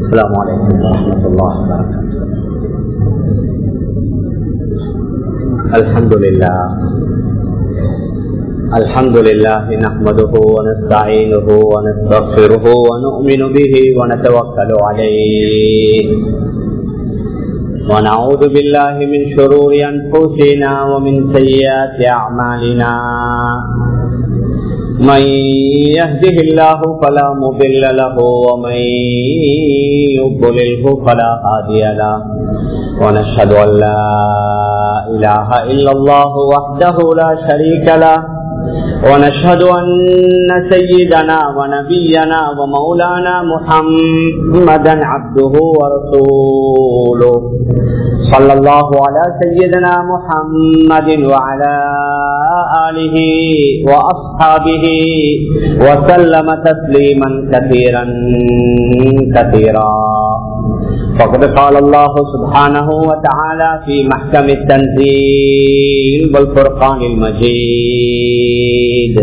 السلام عليكم ورحمة الله وبركاته الحمد لله الحمد لله نحمده ونستعينه ونستغفره ونؤمن به ونتوكل عليه ونعوذ بالله من شرور أنفسنا ومن سيئات أعمالنا من يهده الله فلا مضل له ومن يضلله فلا هادي له ونشهد أن لا إله إلا الله وحده لا شريك له ونشهد أن سيدنا ونبينا ومولانا محمدا عبده ورسوله صلى الله على سيدنا محمد وعلى آله وأصحابه وسلم تسليما كثيرا كثيرا فقد قال الله سبحانه وتعالى في محكم التنزيل والفرقان المجيد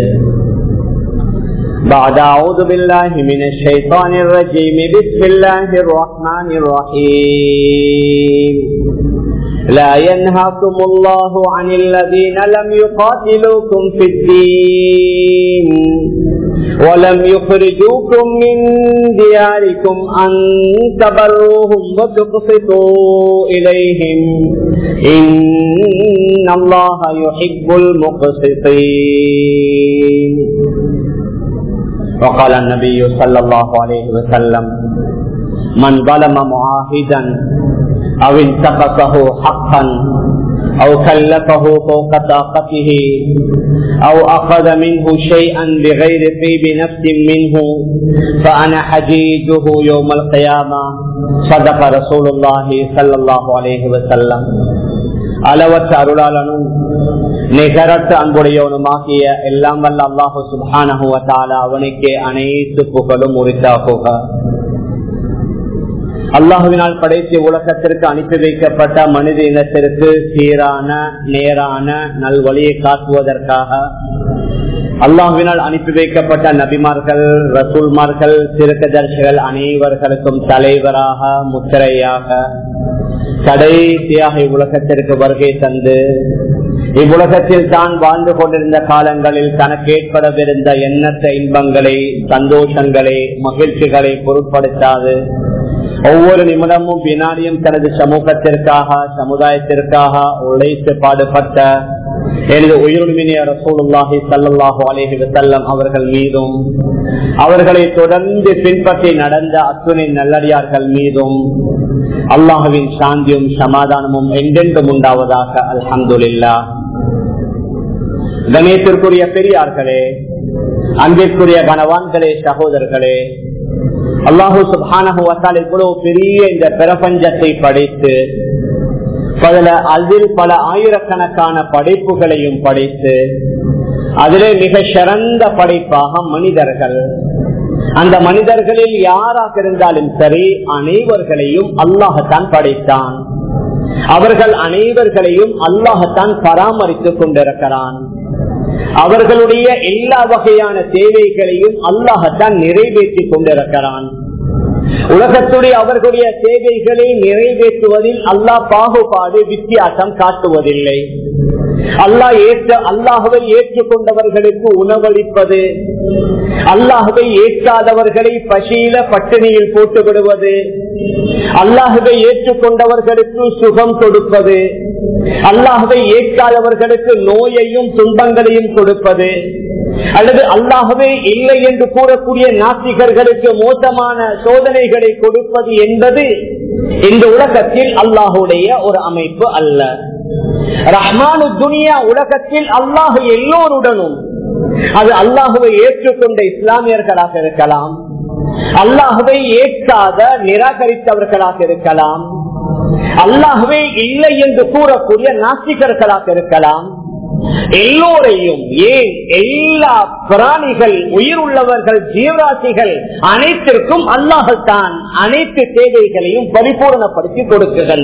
بعد أعوذ بالله من الشيطان الرجيم بسم الله الرحمن الرحيم لا ينهاكم الله عن الذين لم يقاتلوكم في الدين ولم يخرجوكم من دياركم أن تبروهم وتقسطوا إليهم إن الله يحب المقسطين وقال النبي صلى الله عليه وسلم من ظلم معاهدا أو انتقصه حقا أو كلفه فوق طاقته أو أخذ منه شيئا بغير طيب نفس منه فأنا حجيجه يوم القيامة صدق رسول الله صلى الله عليه وسلم அளவற்ற அருளாளனும் நிகரற்ற அன்புடையவனுமாகிய எல்லாம் வல்ல அல்லாஹு சுபானகுவத்தால அவனுக்கே அனைத்து புகழும் உரித்தாகுக அல்லாஹுவினால் படைத்த உலகத்திற்கு அனுப்பி வைக்கப்பட்ட மனித இனத்திற்கு சீரான நேரான நல்வழியை காட்டுவதற்காக அல்லாஹுவினால் அனுப்பி வைக்கப்பட்ட நபிமார்கள் ரசூல்மார்கள் திருக்கதர்சிகள் அனைவர்களுக்கும் தலைவராக முத்திரையாக கடைசியாக இவ்வுலகத்திற்கு வருகை தந்து இவ்வுலகத்தில் தான் வாழ்ந்து கொண்டிருந்த காலங்களில் தனக்கு ஏற்படவிருந்த எண்ணற்ற இன்பங்களை சந்தோஷங்களை மகிழ்ச்சிகளை பொருட்படுத்தாது ஒவ்வொரு நிமிடமும் வினாடியும் தனது சமூகத்திற்காக சமுதாயத்திற்காக உழைத்து பாடுபட்ட எனது உயிருமினிய ரசூலுல்லாஹி சல்லாஹு அலேஹி வசல்லம் அவர்கள் மீதும் அவர்களை தொடர்ந்து பின்பற்றி நடந்த அத்துணை நல்லடியார்கள் மீதும் அல்லாஹுவின் சாந்தியும் சமாதானமும் என்றென்றும் உண்டாவதாக அல்ஹம்துல்லா கணேத்திற்குரிய பெரியார்களே அன்பிற்குரிய கனவான்களே சகோதரர்களே அல்லாஹூ சுபானகுவத்தால் இவ்வளவு பெரிய இந்த பிரபஞ்சத்தை படைத்து பல அதில் பல ஆயிரக்கணக்கான படைப்புகளையும் படைத்து அதிலே மிக சிறந்த படைப்பாக மனிதர்கள் அந்த மனிதர்களில் யாராக இருந்தாலும் சரி அனைவர்களையும் அல்லாஹத்தான் படைத்தான் அவர்கள் அனைவர்களையும் அல்லாஹத்தான் பராமரித்துக் கொண்டிருக்கிறான் அவர்களுடைய எல்லா வகையான தேவைகளையும் அல்லாஹத்தான் நிறைவேற்றி கொண்டிருக்கிறான் உலகத்துடைய அவர்களுடைய தேவைகளை நிறைவேற்றுவதில் அல்லாஹ் பாகுபாடு வித்தியாசம் காட்டுவதில்லை அல்லாஹ் ஏற்ற அல்லாஹுவை ஏற்றுக்கொண்டவர்களுக்கு உணவளிப்பது அல்லாஹுவை ஏற்காதவர்களை பசியில பட்டினியில் போட்டு விடுவது அல்லாஹுவை ஏற்றுக்கொண்டவர்களுக்கு சுகம் கொடுப்பது அல்லாஹுவை ஏற்காதவர்களுக்கு நோயையும் துன்பங்களையும் கொடுப்பது அல்லது அல்லாகவே இல்லை என்று கூறக்கூடிய நாத்திகர்களுக்கு மோசமான சோதனைகளை கொடுப்பது என்பது இந்த உலகத்தில் அல்லாஹுடைய ஒரு அமைப்பு அல்ல ரஹ்மானு துனியா உலகத்தில் அல்லாஹு எல்லோருடனும் அது அல்லாஹுவை ஏற்றுக்கொண்ட இஸ்லாமியர்களாக இருக்கலாம் அல்லாஹுவை ஏற்காத நிராகரித்தவர்களாக இருக்கலாம் அல்லாஹுவே இல்லை என்று கூறக்கூடிய நாஸ்திகர்களாக இருக்கலாம் எல்லோரையும் ஏன் எல்லா பிராணிகள் உயிர் உள்ளவர்கள் ஜீவராசிகள் அனைத்திற்கும் அல்லாஹத்தான் அனைத்து தேவைகளையும் பரிபூர்ணப்படுத்தி கொடுக்குகின்றான்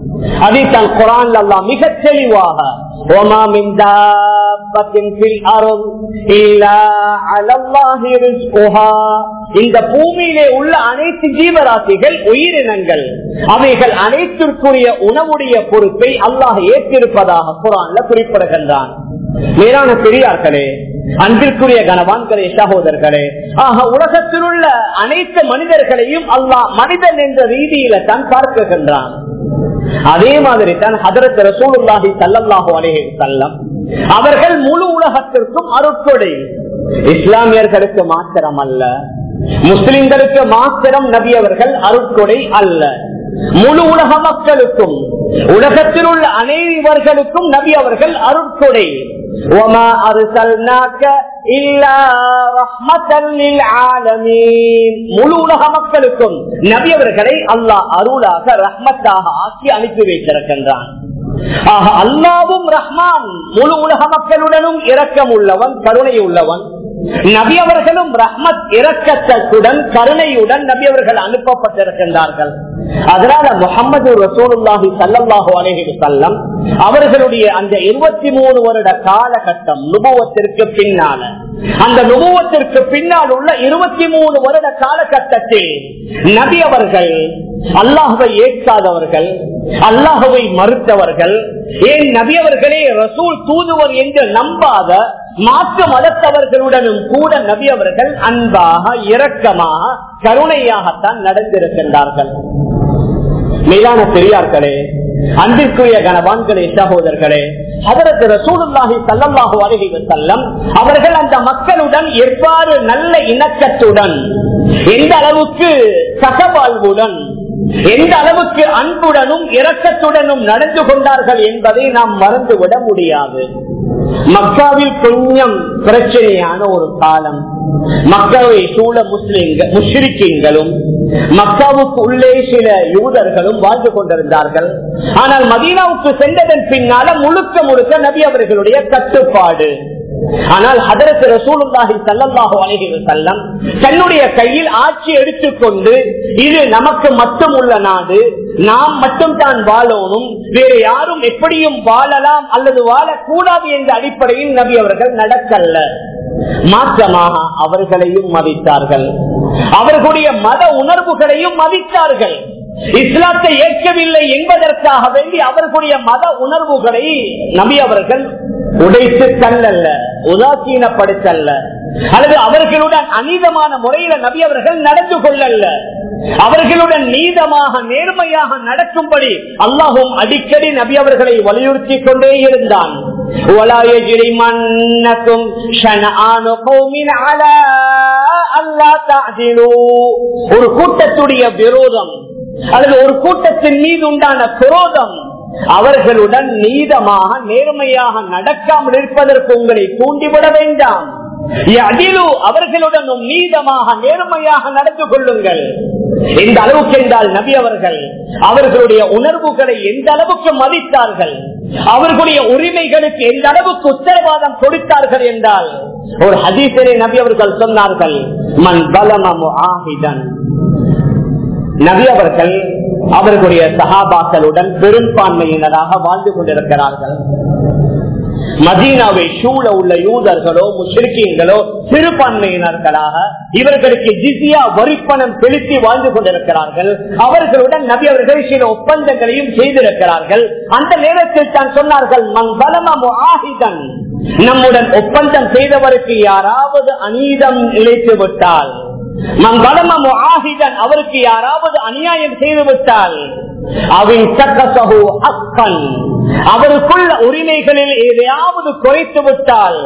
அதைத்தான் குரான் அல்லா மிக தெளிவாக وما من دابة في الأرض إلا على الله رزقها இந்த பூமியிலே உள்ள அனைத்து ஜீவராசிகள் உயிரினங்கள் அவைகள் அனைத்திற்குரிய உணவுடைய பொறுப்பை அல்லாஹ் ஏற்றிருப்பதாக குரான்ல குறிப்பிடுகின்றான் மேலான பெரியார்களே அன்பிற்குரிய கனவான்களே சகோதரர்களே ஆக உலகத்தில் உள்ள அனைத்து மனிதர்களையும் அல்லாஹ் மனிதன் என்ற ரீதியில தான் பார்க்குகின்றான் அதே மாதிரி தான் ஹதரத் ரசூலுல்லாஹி சல்லல்லாஹு அலைஹி வஸல்லம் அவர்கள் முழு உலகத்திற்கும் அருட்கொடை இஸ்லாமியர்களுக்கு மாத்திரம் அல்ல முஸ்லிம்களுக்கு மாத்திரம் நபி அவர்கள் அருட்கொடை அல்ல முழு உலக மக்களுக்கும் உலகத்தில் உள்ள அனைவர்களுக்கும் நபி அவர்கள் அருட்கொடை وما أرسلناك إلا رحمة للعالمين முழு உலக மக்களுக்கும் நபி அவர்களை அல்லாஹ் அருளாக ரஹ்மத்தாக ஆக்கி அனுப்பி வைத்திருக்கின்றான் ஆக அல்லாவும் ரஹ்மான் முழு உலக மக்களுடனும் இரக்கம் உள்ளவன் கருணை உள்ளவன் நபி அவர்களும் ரஹ்மத் இரக்கத்துடன் கருணையுடன் நபி அவர்கள் அனுப்பப்பட்டிருக்கின்றார்கள் அதனால முகமது ரசூலுல்லாஹி சல்லாஹூ அலஹி வல்லம் அவர்களுடைய அந்த இருபத்தி மூணு வருட காலகட்டம் நுபவத்திற்கு பின்னால அந்த நுபவத்திற்கு பின்னால் உள்ள இருபத்தி மூணு வருட காலகட்டத்தில் நபி அவர்கள் அல்லாஹுவை ஏற்காதவர்கள் அல்லாஹுவை மறுத்தவர்கள் ஏன் நபி அவர்களே ரசூல் தூதுவர் என்று நம்பாத மாற்று மதத்தவர்களுடனும் கூட நபி அவர்கள் அன்பாக இரக்கமாக கருணையாகத்தான் நடந்திருக்கின்றார்கள் மேலான பெரியார்களே அன்பிற்குரிய கனவான்களே சகோதரர்களே அதற்கு ரசூலுல்லாஹி சல்லல்லாஹு அலைஹி வஸல்லம் அவர்கள் அந்த மக்களுடன் எவ்வாறு நல்ல இணக்கத்துடன் எந்த அளவுக்கு சகவாழ்வுடன் எந்த அளவுக்கு அன்புடனும் இரக்கத்துடனும் நடந்து கொண்டார்கள் என்பதை நாம் மறந்துவிட முடியாது மக்காவில் கொஞ்சம் பிரச்சனையான ஒரு காலம் மக்காவை சூழ முஸ்லிம்கள் முஷ்ரிக்கீங்களும் மக்காவுக்கு உள்ளே சில யூதர்களும் வாழ்ந்து கொண்டிருந்தார்கள் ஆனால் மதீனாவுக்கு சென்றதன் பின்னால முழுக்க முழுக்க நபி அவர்களுடைய கட்டுப்பாடு ஆனால் அதற்கு ரசூலுல்லாஹி சல்லல்லாஹு அலைஹி வஸல்லம் தன்னுடைய கையில் ஆட்சி எடுத்துக்கொண்டு இது நமக்கு மட்டும் உள்ள நாடு நாம் மட்டும் தான் வாழணும் வேறு யாரும் எப்படியும் வாழலாம் அல்லது வாழக்கூடாது என்ற அடிப்படையில் நபி அவர்கள் நடக்கல்ல மாற்றமாக அவர்களையும் மதித்தார்கள் அவர்களுடைய மத உணர்வுகளையும் மதித்தார்கள் இஸ்லாத்தை ஏற்கவில்லை என்பதற்காக வேண்டி அவர்களுடைய மத உணர்வுகளை நபி அவர்கள் உடைத்து தள்ளல்ல உதாசீனப்படுத்தல்ல அல்லது அவர்களுடன் அநீதமான முறையில நபி அவர்கள் நடந்து கொள்ளல்ல அவர்களுடன் நீதமாக நேர்மையாக நடக்கும்படி அல்லாஹும் அடிக்கடி நபி அவர்களை வலியுறுத்தி கொண்டே இருந்தான் ஒரு கூட்டத்துடைய விரோதம் அல்லது ஒரு கூட்டத்தின் மீது உண்டான குரோதம் அவர்களுடன் நீதமாக நேர்மையாக நடக்காமல் இருப்பதற்கு உங்களை தூண்டிவிட வேண்டாம் அதிலு அவர்களுடனும் நீதமாக நேர்மையாக நடந்து கொள்ளுங்கள் எந்த அளவுக்கு என்றால் நபி அவர்கள் அவர்களுடைய உணர்வுகளை எந்த அளவுக்கு மதித்தார்கள் அவர்களுடைய உரிமைகளுக்கு எந்த அளவுக்கு உத்தரவாதம் கொடுத்தார்கள் என்றால் ஒரு ஹதீசரை நபி அவர்கள் சொன்னார்கள் மண் பலமு ஆகிதன் நபி அவர்கள் அவர்களுடைய சகாபாக்களுடன் பெரும்பான்மையினராக வாழ்ந்து கொண்டிருக்கிறார்கள் மதீனாவை சூழ உள்ள யூதர்களோ முஸ்லிம்களோ சிறுபான்மையினர்களாக இவர்களுக்கு ஜிசியா வரிப்பணம் செலுத்தி வாழ்ந்து கொண்டிருக்கிறார்கள் அவர்களுடன் நபி அவர்கள் சில ஒப்பந்தங்களையும் செய்திருக்கிறார்கள் அந்த நேரத்தில் தான் சொன்னார்கள் ஆகிதன் நம்முடன் ஒப்பந்தம் செய்தவருக்கு யாராவது அநீதம் இழைத்து விட்டால் அவருக்கு யாராவது அநியாயம் செய்துவிட்டால் அவருக்குள்ள உரிமைகளில் எதையாவது குறைத்து விட்டால்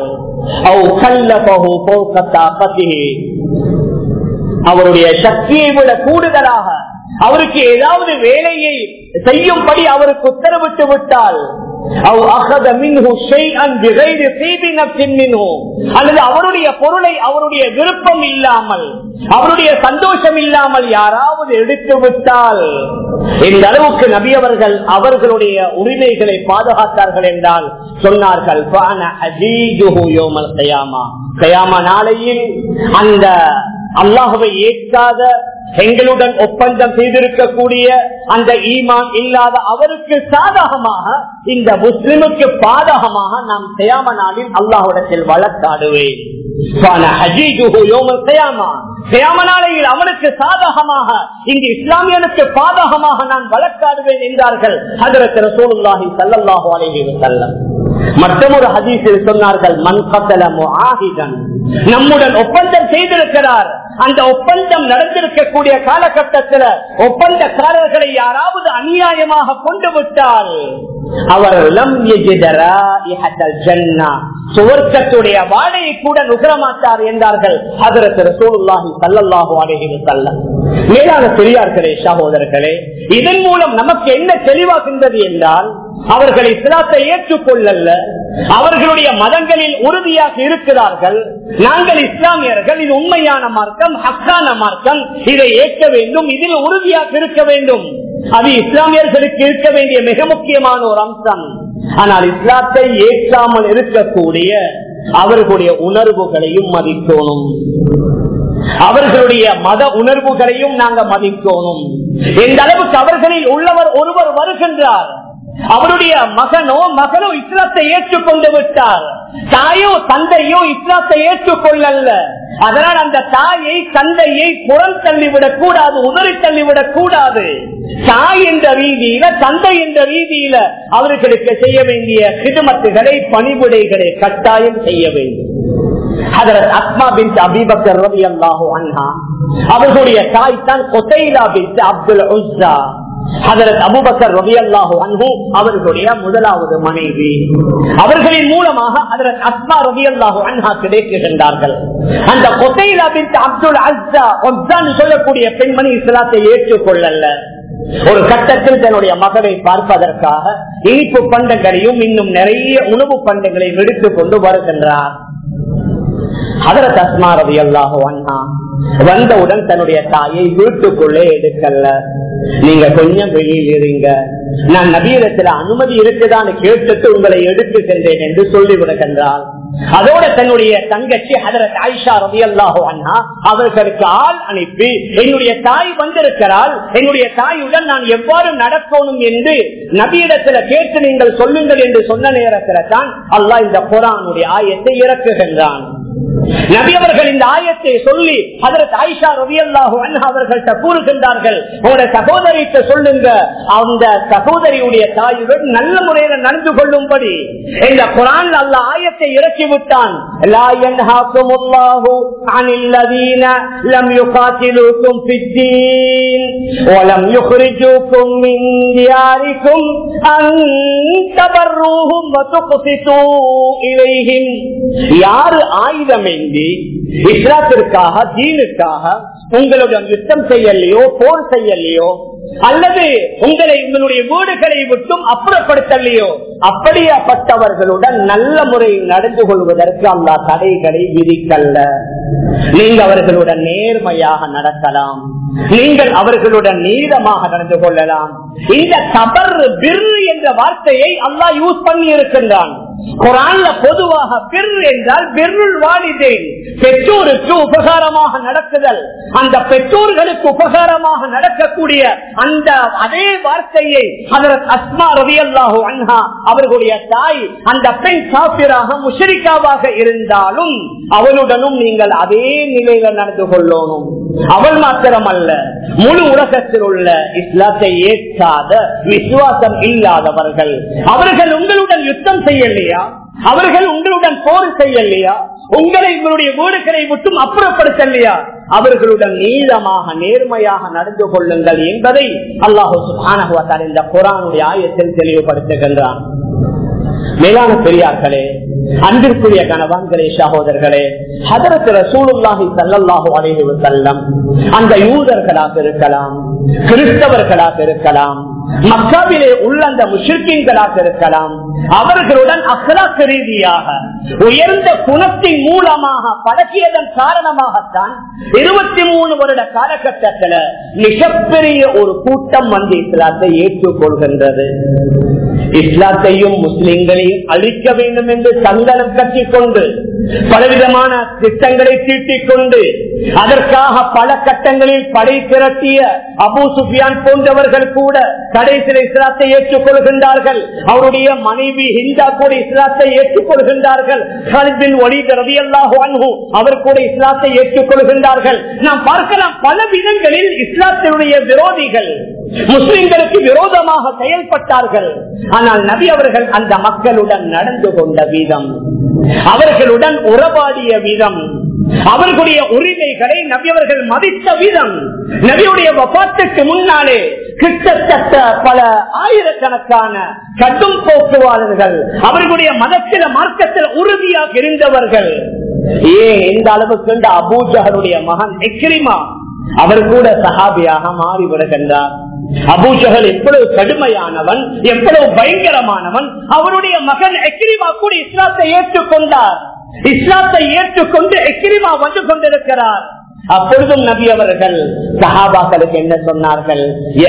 அவருடைய சக்தியை விட கூடுதலாக அவருக்கு ஏதாவது வேலையை செய்யும்படி அவருக்கு உத்தரவிட்டு விட்டால் அல்லது அவருடைய பொருளை அவருடைய விருப்பம் இல்லாமல் அவருடைய சந்தோஷம் இல்லாமல் யாராவது எடுத்து விட்டால் இந்த அளவுக்கு நபியவர்கள் அவர்களுடைய உரிமைகளை பாதுகாத்தார்கள் என்றால் சொன்னார்கள் கயாமா நாளையில் அந்த அல்லாஹுவை ஏற்காத எங்களுடன் ஒப்பந்தம் செய்திருக்கக்கூடிய அந்த ஈமான் இல்லாத அவருக்கு சாதகமாக இந்த முஸ்லிமுக்கு பாதகமாக நாம் செய்யாம நாளில் அல்லாஹுடத்தில் வழக்காடுவேன் நாளையில் அவனுக்கு சாதகமாக இங்கு இஸ்லாமியனுக்கு பாதகமாக நான் வழக்காடுவேன் என்றார்கள் ஹதரத் ரசூலுல்லாஹி ஸல்லல்லாஹு அலைஹி வஸல்லம் மற்றொரு ஹதீஸில் சொன்னார்கள் மன் கத்தல முஆஹிதன் நம்முடன் ஒப்பந்தம் செய்திருக்கிறார் அந்த ஒப்பந்தம் நடந்திருக்கக்கூடிய காலகட்டத்தில் ஒப்பந்தக்காரர்களை யாராவது அநியாயமாக கொண்டு விட்டால் அவர் லம் சுவர்க்கத்துடைய வாடையை கூட நுகரமாட்டார் என்றார்கள் அதற்கு ரசூலுல்லாஹி ஸல்லல்லாஹு அலைஹி வஸல்லம் மேலான பெரியார்களே சகோதரர்களே இதன் மூலம் நமக்கு என்ன தெளிவாகின்றது என்றால் அவர்கள் இஸ்லாத்தை ஏற்றுக்கொள்ளல்ல அவர்களுடைய மதங்களில் உறுதியாக இருக்கிறார்கள் நாங்கள் இஸ்லாமியர்கள் இது உண்மையான மார்க்கம் ஹக்கான மார்க்கம் இதை ஏற்க வேண்டும் இதில் உறுதியாக இருக்க வேண்டும் அது இஸ்லாமியர்களுக்கு இருக்க வேண்டிய மிக முக்கியமான ஒரு அம்சம் ஆனால் இஸ்லாத்தை ஏற்காமல் இருக்கக்கூடிய அவர்களுடைய உணர்வுகளையும் மதிக்கணும் அவர்களுடைய மத உணர்வுகளையும் நாங்க மதிக்கணும் எந்த அளவுக்கு அவர்களில் உள்ளவர் ஒருவர் வருகின்றார் அவருடைய மகனோ மகனோ இஸ்லாத்தை ஏற்றுக்கொண்டு விட்டார் தாயோ தந்தையோ இஸ்லாத்தை ஏற்றுக்கொள்ளல்ல அதனால் அந்த தாயை தந்தையை புறம் தள்ளிவிடக் கூடாது உதறி தள்ளிவிடக் கூடாது தாய் என்ற ரீதியில தந்தை என்ற ரீதியில அவர்களுக்கு செய்ய வேண்டிய கிதுமத்துகளை பணிபுடைகளை கட்டாயம் செய்ய வேண்டும் அவர்களுடைய தாய் தான் கொசைலா பின் அப்துல் உஸ்ஸா அபுபக்கர் ரவி அல்லாஹு அன்பு அவர்களுடைய முதலாவது மனைவி அவர்களின் மூலமாக அதற்கு அஸ்மா ரவி அல்லாஹு அன்ஹா கிடைக்கின்றார்கள் அந்த கொசைலா பின் அப்துல் அஸ்ஸா சொல்லக்கூடிய பெண்மணி இஸ்லாத்தை ஏற்றுக்கொள்ளல ஒரு கட்டத்தில் தன்னுடைய மகனை பார்ப்பதற்காக இனிப்பு பண்டங்களையும் இன்னும் நிறைய உணவு பண்டங்களை எடுத்துக் கொண்டு வருகின்றார் அதரத் அஸ்மா ரவி அல்லாஹு அண்ணா வந்தவுடன் தன்னுடைய தாயை வீட்டுக்குள்ளே எடுக்கல நீங்க கொஞ்சம் வெளியில் இருங்க நான் நபீரத்துல அனுமதி இருக்குதான்னு கேட்டுட்டு உங்களை எடுத்து சென்றேன் என்று சொல்லி விடுகின்றார் அதோட தன்னுடைய தங்கச்சி ஹதரத் ஆயிஷா ரவி அல்லாஹோ அண்ணா அவர்களுக்கு ஆள் அனுப்பி என்னுடைய தாய் வந்திருக்கிறாள் என்னுடைய தாயுடன் நான் எவ்வாறு நடக்கணும் என்று நபியிடத்துல கேட்டு நீங்கள் சொல்லுங்கள் என்று சொன்ன நேரத்துல தான் அல்லாஹ் இந்த குரானுடைய ஆயத்தை இறக்குகின்றான் நபி அவர்கள் இந்த ஆயத்தை சொல்லி அதற்கு ஆயிஷா ரவி அல்லாஹு அவர்கள்ட்ட கூறுகின்றார்கள் உங்களோட சகோதரிக்கு சொல்லுங்க அந்த சகோதரியுடைய தாயுடன் நல்ல முறையில நடந்து கொள்ளும்படி இந்த குரான் அல்ல ஆயத்தை இறக்கி விட்டான் لا ينهاكم الله عن الذين لم يقاتلوكم في الدين ولم يخرجوكم من دياركم أن تبروهم وتقسطوا إليهم யாரு ஆயுதம் ஏந்தி இஸ்லாத்திற்காக தீனுக்காக உங்களுடன் யுத்தம் செய்யலையோ போர் செய்யலையோ அல்லது உங்களை உங்களுடைய வீடுகளை விட்டும் அப்புறப்படுத்தலையோ அப்படியாப்பட்டவர்களுடன் நல்ல முறையில் நடந்து கொள்வதற்கு அந்த தடைகளை விதிக்கல்ல நீங்க அவர்களுடன் நேர்மையாக நடக்கலாம் நீங்கள் அவர்களுடன் நீளமாக நடந்து கொள்ளலாம் இந்த தபர் பிர் என்ற வார்த்தையை அல்லாஹ் யூஸ் பண்ணி இருக்கின்றான் குரான்ல பொதுவாக பிர் என்றால் பிர்ருள் வாலிதேன் பெற்றோருக்கு உபகாரமாக நடக்குதல் அந்த பெற்றோர்களுக்கு உபகாரமாக நடக்கக்கூடிய அந்த அதே வார்த்தையை அதற்கு அஸ்மா ரவி அல்லாஹு அன்ஹா அவர்களுடைய தாய் அந்த பெண் காப்பிராக முஷரிக்காவாக இருந்தாலும் அவளுடனும் நீங்கள் அதே நிலையில நடந்து கொள்ளணும் அவள் மாத்திரம் அல்ல முழு உலகத்தில் உள்ள இஸ்லாத்தை ஏற்காத விசுவாசம் இல்லாதவர்கள் அவர்கள் உங்களுடன் யுத்தம் செய்யலையா அவர்கள் உங்களுடன் போர் செய்யலையா உங்களை உங்களுடைய வீடுகளை மட்டும் அப்புறப்படுத்தலையா அவர்களுடன் நீளமாக நேர்மையாக நடந்து கொள்ளுங்கள் என்பதை அல்லாஹு இந்த குரானுடைய ஆயத்தில் தெளிவுபடுத்துகின்றான் மேலான பெரியார்களே அன்பிற்குரிய கணவான்களே சகோதரர்களே ஹதரத் ரசூலுல்லாஹி சல்லல்லாஹு அலைஹி வஸல்லம் அந்த யூதர்களாக இருக்கலாம் கிறிஸ்தவர்களாக இருக்கலாம் மக்காவிலே உள்ள அந்த முஷிர்கீன்களாக இருக்கலாம் அவர்களுடன் அகலாக்க ரீதியாக உயர்ந்த குணத்தின் மூலமாக பழகியதன் காரணமாகத்தான் இருபத்தி மூணு வருட காலகட்டத்தில் மிகப்பெரிய ஒரு கூட்டம் வந்து இஸ்லாத்தை ஏற்றுக்கொள்கின்றது இஸ்லாத்தையும் முஸ்லிம்களையும் அழிக்க வேண்டும் என்று சங்கடம் கட்டிக் கொண்டு பலவிதமான திட்டங்களை தீட்டிக் கொண்டு அதற்காக பல கட்டங்களில் படை திரட்டிய அபு சுஃபியான் போன்றவர்கள் கூட கடைசியில் இஸ்லாத்தை ஏற்றுக்கொள்கின்றார்கள் அவருடைய மனைவி ஹிந்தா கூட இஸ்லாத்தை ஏற்றுக்கொள்கின்றார்கள் ஹலிபின் ஒளித ரவி அல்லாஹு அவர் கூட இஸ்லாத்தை ஏற்றுக்கொள்கின்றார்கள் நாம் பார்க்கலாம் பல விதங்களில் இஸ்லாத்தினுடைய விரோதிகள் முஸ்லிம்களுக்கு விரோதமாக செயல்பட்டார்கள் ஆனால் நபி அவர்கள் அந்த மக்களுடன் நடந்து கொண்ட விதம் அவர்களுடன் உறவாடிய விதம் அவர்களுடைய உரிமைகளை நபியவர்கள் மதித்த விதம் நபியுடைய வபாத்துக்கு முன்னாலே கிட்டத்தட்ட பல ஆயிரக்கணக்கான கடும் போக்குவாளர்கள் அவர்களுடைய மதத்தில மார்க்கத்தில் உறுதியாக இருந்தவர்கள் ஏன் இந்த அளவுக்கு இந்த அபூஜகருடைய மகன் எக்ரிமா அவர் கூட சஹாபியாக மாறிவிடுகின்றார் அபூஜகல் எவ்வளவு கடுமையானவன் எவ்வளவு பயங்கரமானவன் அவருடைய மகன் எக்ரிமா கூட இஸ்லாத்தை ஏற்றுக்கொண்டார் இஸ்லாத்தை ஏற்றுக்கொண்டு எக்ரிமா வந்து கொண்டிருக்கிறார் அப்பொழுதும் நபி அவர்கள் சஹாபாக்களுக்கு என்ன சொன்னார்கள்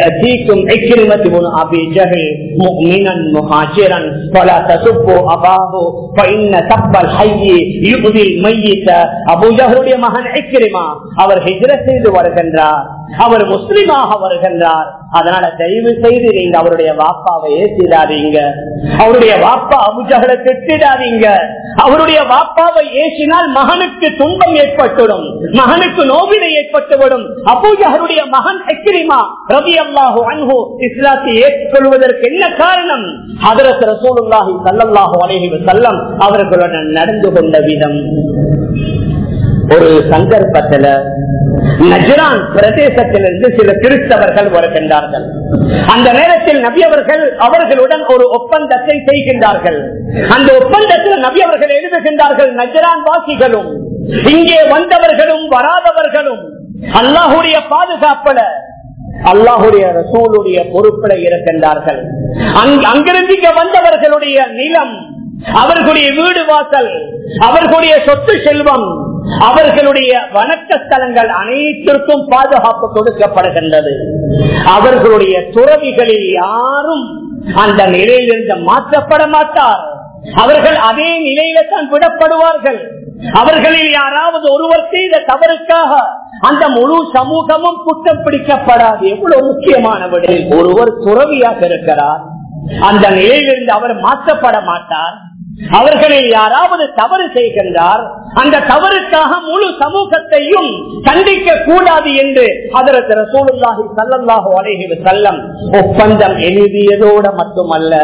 மகன் அவர் ஹிஜ்ரத் செய்து வருகின்றார் அவர் முஸ்லிமாக வருகின்றார் அதனால தயவு செய்து நீங்க அவருடைய வாப்பாவை ஏசிடாதீங்க அவருடைய வாப்பா அபுஜகளை திட்டிடாதீங்க அவருடைய வாப்பாவை ஏசினால் மகனுக்கு துன்பம் ஏற்பட்டுடும் மகனுக்கு நோவினை ஏற்பட்டுவிடும் அபூஜகருடைய மகன் எக்கிரிமா ரவி அல்லாஹு அன்ஹு இஸ்லாத்தை ஏற்றுக்கொள்வதற்கு என்ன காரணம் ஹதரத் ரசூலுல்லாஹி சல்லல்லாஹு அலைஹி வஸல்லம் அவர்களுடன் நடந்து கொண்ட விதம் ஒரு சந்தர்ப்பத்துல நஜ்ரான் பிரதேசத்திலிருந்து சில கிறிஸ்தவர்கள் வருகின்றார்கள் அந்த நேரத்தில் நபி அவர்கள் அவர்களுடன் ஒரு ஒப்பந்தத்தை செய்கின்றார்கள் அந்த ஒப்பந்தத்தில் நபி அவர்கள் எழுதுகின்றார்கள் நஜ்ரான் வாசிகளும் இங்கே வந்தவர்களும் வராதவர்களும் அல்லாஹுடைய பாதுகாப்பல அல்லாஹுடைய ரசூலுடைய பொறுப்பில இருக்கின்றார்கள் அங்கிருந்து இங்க வந்தவர்களுடைய நிலம் அவர்களுடைய வீடு வாசல் அவர்களுடைய சொத்து செல்வம் அவர்களுடைய வணக்க ஸ்தலங்கள் அனைத்திற்கும் பாதுகாப்பு கொடுக்கப்படுகின்றது அவர்களுடைய துறவிகளில் யாரும் அந்த நிலையிலிருந்து மாற்றப்பட மாட்டார் அவர்கள் அதே நிலையில தான் விடப்படுவார்கள் அவர்களில் யாராவது ஒருவர் செய்த தவறுக்காக அந்த முழு சமூகமும் குற்றம் பிடிக்கப்படாது எவ்வளவு முக்கியமான விடை ஒருவர் துறவியாக இருக்கிறார் அந்த நிலையிலிருந்து அவர் மாற்றப்பட மாட்டார் அவர்களில் யாராவது தவறு செய்கின்றார் அந்த தவறுக்காக முழு சமூகத்தையும் கண்டிக்க கூடாது என்று அதற்கு ரசூலுல்லாஹி சல்லல்லாஹு அலைஹி வஸல்லம் ஒப்பந்தம் எழுதியதோட மட்டுமல்ல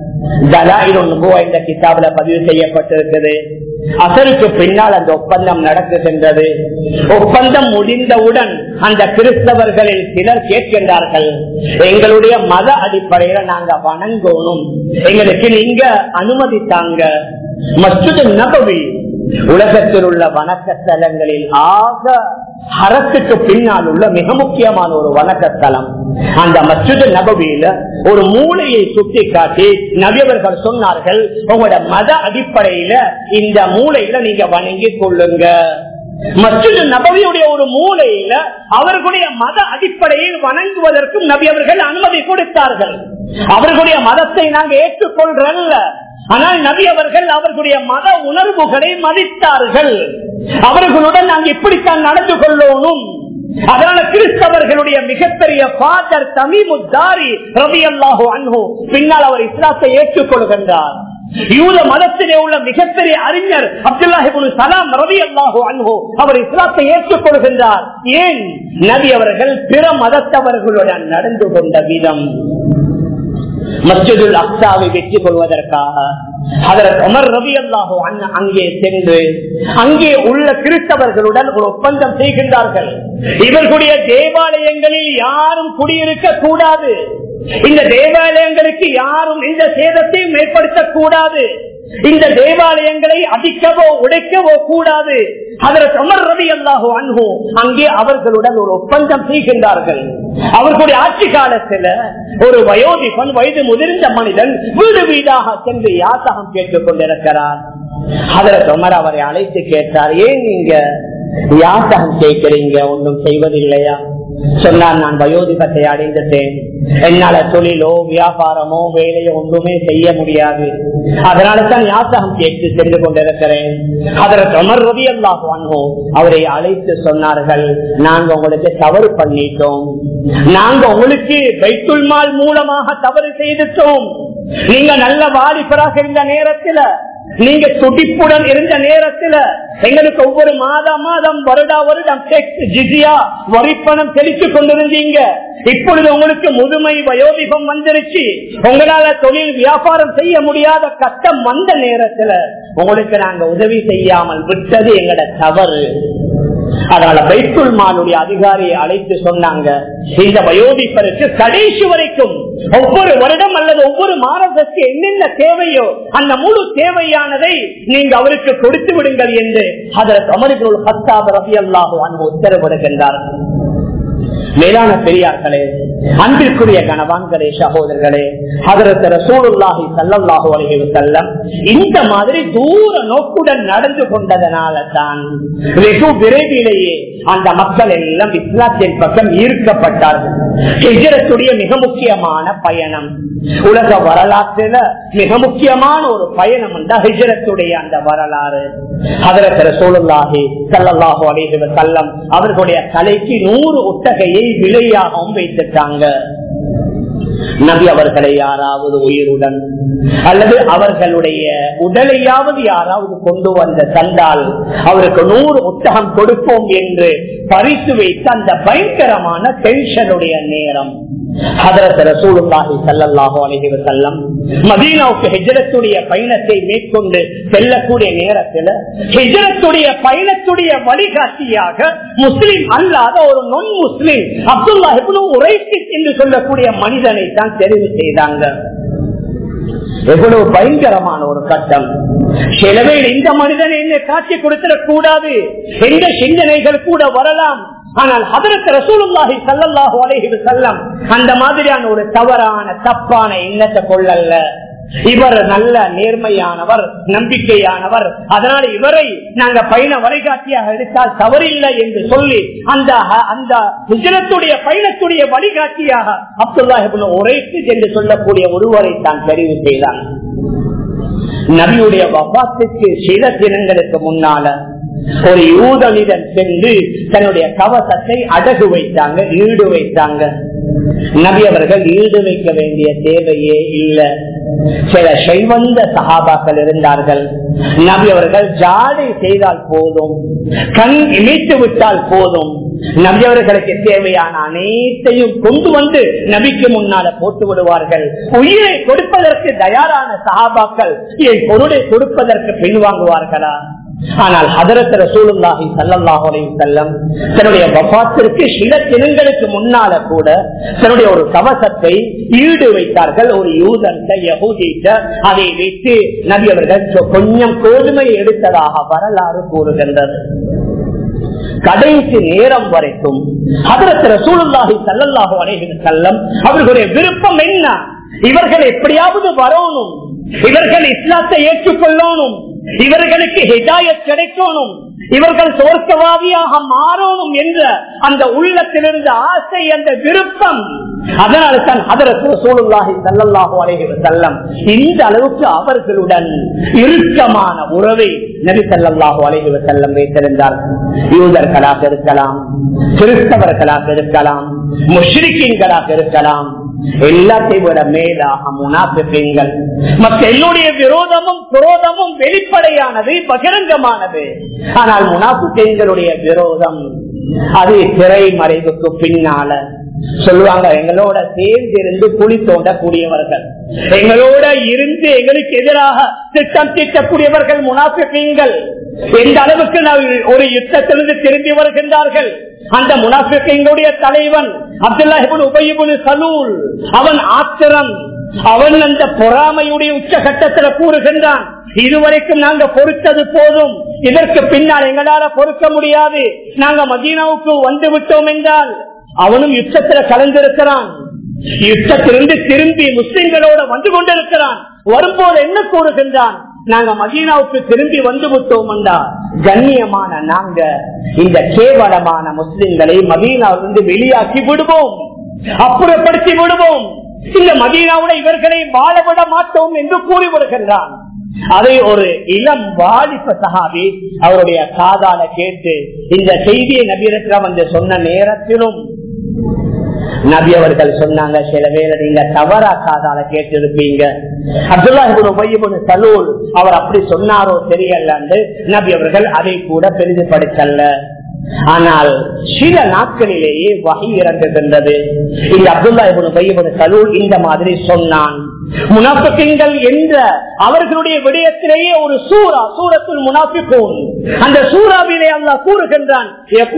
இந்த கிதாபில பதிவு செய்யப்பட்டிருக்கிறது அசருக்கு பின்னால் அந்த ஒப்பந்தம் நடக்குகின்றது ஒப்பந்தம் முடிந்தவுடன் அந்த கிறிஸ்தவர்களில் சிலர் கேட்கின்றார்கள் எங்களுடைய மத அடிப்படையில நாங்க வணங்கணும் எங்களுக்கு நீங்க அனுமதித்தாங்க மஸ்ஜித் நபவி உலகத்தில் உள்ள வணக்க ஸ்தலங்களில் ஆக அரசுக்கு பின்னால் உள்ள மிக முக்கியமான ஒரு வணக்கத்தலம் அந்த மஸ்ஜித் நபவியில ஒரு மூளையை சுட்டி காட்டி நபியவர்கள் சொன்னார்கள் உங்களோட மத அடிப்படையில இந்த மூளையில நீங்க வணங்கி கொள்ளுங்க மற்றொரு நபவியுடைய ஒரு மூலையில அவர்களுடைய மத அடிப்படையில் வணங்குவதற்கும் நபி அவர்கள் அனுமதி கொடுத்தார்கள் அவர்களுடைய மதத்தை நாங்க ஏற்றுக்கொள்றல்ல ஆனால் நபி அவர்கள் அவர்களுடைய மத உணர்வுகளை மதித்தார்கள் அவர்களுடன் நாங்கள் இப்படித்தான் நடந்து கொள்ளணும் அதனால கிறிஸ்தவர்களுடைய மிகப்பெரிய பாதர் தமிமுத்தாரி ரவி அல்லாஹோ அன்ஹோ பின்னால் அவர் இஸ்லாத்தை ஏற்றுக்கொள்கின்றார் யூத மதத்திலே உள்ள மிகப்பெரிய அறிஞர் அப்துல்லாஹிபுல் சலாம் ரவி அல்லாஹோ அன்ஹோ அவர் இஸ்லாத்தை ஏற்றுக்கொள்கின்றார் ஏன் நபி அவர்கள் பிற மதத்தவர்களுடன் நடந்து கொண்ட விதம் மஸ்ஜிதுல் அக்சாவை வெற்றி கொள்வதற்காக அதற்கு அமர் ரவி அல்லாஹோ அங்கே சென்று அங்கே உள்ள கிறிஸ்தவர்களுடன் ஒரு ஒப்பந்தம் செய்கின்றார்கள் இவர்களுடைய தேவாலயங்களில் யாரும் குடியிருக்க கூடாது இந்த தேவாலயங்களுக்கு யாரும் இந்த சேதத்தையும் ஏற்படுத்தக்கூடாது இந்த தேவாலயங்களை அடிக்கவோ உடைக்கவோ கூடாது அதற்கு அமர் ரவி அல்லாஹோ அன்போ அங்கே அவர்களுடன் ஒரு ஒப்பந்தம் செய்கின்றார்கள் அவர்களுடைய ஆட்சி காலத்துல ஒரு வயோதிபன் வயது முதிர்ந்த மனிதன் வீடு வீடாக சென்று யாசகம் கேட்டுக் கொண்டிருக்கிறார் அதற்கு அமர் அவரை அழைத்து கேட்டார் ஏன் நீங்க யாசகம் கேட்கிறீங்க ஒன்றும் செய்வதில்லையா சொன்னார் நான் வயோதிபத்தை அடைந்துட்டேன் என்னால தொழிலோ வியாபாரமோ வேலையோ ஒன்றுமே செய்ய முடியாது அதனால தான் யாசகம் கேட்டு சென்று கொண்டிருக்கிறேன் அதற்கு அமர் ரவி அல்லாஹோ அவரை அழைத்து சொன்னார்கள் நாங்க உங்களுக்கு தவறு பண்ணிட்டோம் நாங்க உங்களுக்கு பைத்துல் மால் மூலமாக தவறு செய்துட்டோம் நீங்க நல்ல வாலிபராக இருந்த நேரத்துல நீங்க துடிப்புடன் இருந்த நேரத்துல எங்களுக்கு ஒவ்வொரு மாதம் மாதம் வருடா வருடம் டெக்ஸ் ஜிசியா வரிப்பணம் செலுத்திக் கொண்டிருந்தீங்க இப்பொழுது உங்களுக்கு முதுமை வயோதிகம் வந்துருச்சு உங்களால தொழில் வியாபாரம் செய்ய முடியாத கட்டம் வந்த நேரத்துல உங்களுக்கு நாங்க உதவி செய்யாமல் விட்டது எங்கட தவறு அதனால பைத்துல் மாலுடைய அதிகாரியை அழைத்து சொன்னாங்க இந்த வயோதிப்பருக்கு கடைசி வரைக்கும் ஒவ்வொரு வருடம் அல்லது ஒவ்வொரு மாதத்துக்கு என்னென்ன தேவையோ அந்த முழு தேவையானதை நீங்க அவருக்கு கொடுத்து விடுங்கள் என்று அதற்கு அமரிபுல் ஹத்தாப் ரவி அல்லாஹு அன்பு உத்தரவிடுகின்றார்கள் மேலான பெரியார்களே அன்பிற்குரிய கணவான்களே சகோதரர்களே அதற்கு ரசூலுல்லாஹி சல்லல்லாஹு அலைஹி வஸல்லம் இந்த மாதிரி தூர நோக்குடன் நடந்து கொண்டதனால தான் வெகு விரைவிலேயே அந்த மக்கள் எல்லாம் இஸ்லாத்தின் பக்கம் ஈர்க்கப்பட்டார்கள் ஹிஜரத்துடைய மிக முக்கியமான பயணம் உலக வரலாற்றுல மிக முக்கியமான ஒரு பயணம் உண்டா ஹிஜரத்துடைய அந்த வரலாறு அதற்கு ரசூலுல்லாஹி சல்லல்லாஹு அலைஹி வஸல்லம் அவர்களுடைய தலைக்கு நூறு ஒட்டகையை விலையாகவும் வைத்துட்டாங்க நபி அவர்களை யாராவது உயிருடன் அல்லது அவர்களுடைய உடலையாவது யாராவது கொண்டு வந்த தந்தால் அவருக்கு நூறு புத்தகம் கொடுப்போம் என்று பரிசு வைத்த அந்த பயங்கரமான டென்ஷனுடைய நேரம் மதீனாவுக்கு ஹெஜரத்துடைய பயணத்தை மேற்கொண்டு செல்லக்கூடிய நேரத்தில் ஹெஜரத்துடைய பயணத்துடைய வழிகாட்டியாக முஸ்லிம் அல்லாத ஒரு நொன் முஸ்லிம் அப்துல்லா உரைக்கு என்று சொல்லக்கூடிய மனிதனை தான் தெரிவு செய்தாங்க எவ்வளவு பயங்கரமான ஒரு கட்டம் சிலவே இந்த மனிதனை என்ன காட்சி கொடுத்திடக் கூடாது எந்த சிந்தனைகள் கூட வரலாம் ஆனால் அதற்கு ரசூலுல்லாஹி சல்லல்லாஹு அலைஹி வஸல்லம் அந்த மாதிரியான ஒரு தவறான தப்பான எண்ணத்தை கொள்ளல்ல இவர் நல்ல நேர்மையானவர் நம்பிக்கையானவர் அதனால இவரை நாங்க பயண வழிகாட்டியாக எடுத்தால் தவறில்லை என்று சொல்லி அந்த அந்த குஜரத்துடைய பயணத்துடைய வழிகாட்டியாக அப்துல்லா உரைக்கு என்று சொல்லக்கூடிய ஒருவரை தான் தெரிவு செய்தார் நபியுடைய வபாத்துக்கு சில தினங்களுக்கு முன்னால ஒரு யூதனிடம் சென்று தன்னுடைய கவசத்தை அடகு வைத்தாங்க ஈடு வைத்தாங்க நபி அவர்கள் ஈடு வைக்க வேண்டிய தேவையே இல்லை சில செல்வந்த சகாபாக்கள் இருந்தார்கள் நபி அவர்கள் ஜாடை செய்தால் போதும் கண் இணைத்து விட்டால் போதும் நபி அவர்களுக்கு தேவையான அனைத்தையும் கொண்டு வந்து நபிக்கு முன்னால போட்டு விடுவார்கள் உயிரை கொடுப்பதற்கு தயாரான சகாபாக்கள் என் பொருளை கொடுப்பதற்கு பின்வாங்குவார்களா ஆனால் ஹதரத் ரசூலுல்லாஹி ஸல்லல்லாஹு அலைஹி வஸல்லம் தன்னுடைய வஃபாத்திற்கு சில தினங்களுக்கு முன்னால கூட தன்னுடைய ஒரு கவசத்தை ஈடு வைத்தார்கள் ஒரு யூதன்ட யகூதிட்ட அதை வைத்து நபி அவர்கள் கொஞ்சம் கோதுமை எடுத்ததாக வரலாறு கூறுகின்றது கடைசி நேரம் வரைக்கும் அதற்கு ரசூலுல்லாஹி சல்லல்லாஹு அலைஹி வஸல்லம் அவர்களுடைய விருப்பம் என்ன இவர்கள் எப்படியாவது வரணும் இவர்கள் இஸ்லாத்தை ஏற்றுக்கொள்ளணும் இவர்களுக்கு ஹிதாயத் கிடைக்கணும் இவர்கள் சோர்க்கவாதியாக மாறணும் என்ற அந்த உள்ளத்திலிருந்த ஆசை அந்த விருப்பம் அதனால தான் அதற்கு சூழலாகி சல்லல்லாஹு அலைஹி வஸல்லம் இந்த அளவுக்கு அவர்களுடன் இறுக்கமான உறவை நபி சல்லல்லாஹு அலைஹி வஸல்லம் வைத்திருந்தார்கள் யூதர்களாக இருக்கலாம் கிறிஸ்தவர்களாக இருக்கலாம் முஷ்ரிக்கீன்களாக இருக்கலாம் எல்லாத்தையும் விட மேலாக முனாபிப்பீங்கள் மற்ற என்னுடைய விரோதமும் குரோதமும் வெளிப்படையானது பகிரங்கமானது ஆனால் முனாபிப்பீங்களுடைய விரோதம் அது திரை மறைவுக்கு பின்னால சொல்லுவாங்க எங்களோட சேர்ந்து இருந்து குழி தோண்டக்கூடியவர்கள் எங்களோட இருந்து எங்களுக்கு எதிராக திட்டம் தீட்டக்கூடியவர்கள் முனாபிப்பீங்கள் எந்த அளவுக்கு ஒரு யுத்தத்திலிருந்து திரும்பி வருகின்றார்கள் அந்த முனாபிகளுடைய தலைவன் அப்துல்லாஹிபுன் உபயிபுன் சலூல் அவன் ஆத்திரம் அவன் அந்த பொறாமையுடைய உச்சகட்டத்தில் கூறுகின்றான் இதுவரைக்கும் நாங்க பொறுத்தது போதும் இதற்கு பின்னால் எங்களால பொறுக்க முடியாது நாங்க மதீனாவுக்கு வந்து விட்டோம் என்றால் அவனும் யுத்தத்தில் கலந்திருக்கிறான் யுத்தத்திலிருந்து திரும்பி முஸ்லிம்களோட வந்து கொண்டிருக்கிறான் வரும்போது என்ன கூறுகின்றான் நாங்க மதீனாவுக்கு திரும்பி வந்து விட்டோம் என்றா கண்ணியமான நாங்க இந்த கேவலமான முஸ்லிம்களை மதீனாவிலிருந்து வெளியாக்கி விடுவோம் அப்புறப்படுத்தி விடுவோம் இந்த மதீனாவுட இவர்களை வாழ விட மாட்டோம் என்று கூறி வருகின்றான் அதை ஒரு இளம் வாலிப சகாபி அவருடைய காதால கேட்டு இந்த செய்தியை நபீரத்தில் வந்து சொன்ன நேரத்திலும் நபி அவர்கள் சொன்னாங்க சில வேலை நீங்க தவறா காதால கேட்டிருப்பீங்க அப்துல்லா சலூல் அவர் அப்படி சொன்னாரோ தெரியல நபி அவர்கள் அதை கூட பெரிதுபடுத்தல்ல ஆனால் சில நாட்களிலேயே வகை இறங்குகின்றது இந்த அப்துல்லா இபுன் சலூல் இந்த மாதிரி சொன்னான் முனாபிக்கங்கள் என்ற அவர்களுடைய விடயத்திலேயே ஒரு சூறா சூரத்தில் முனாபிக்கும் அந்த சூறாவிலே அல்லா கூறுகின்றான்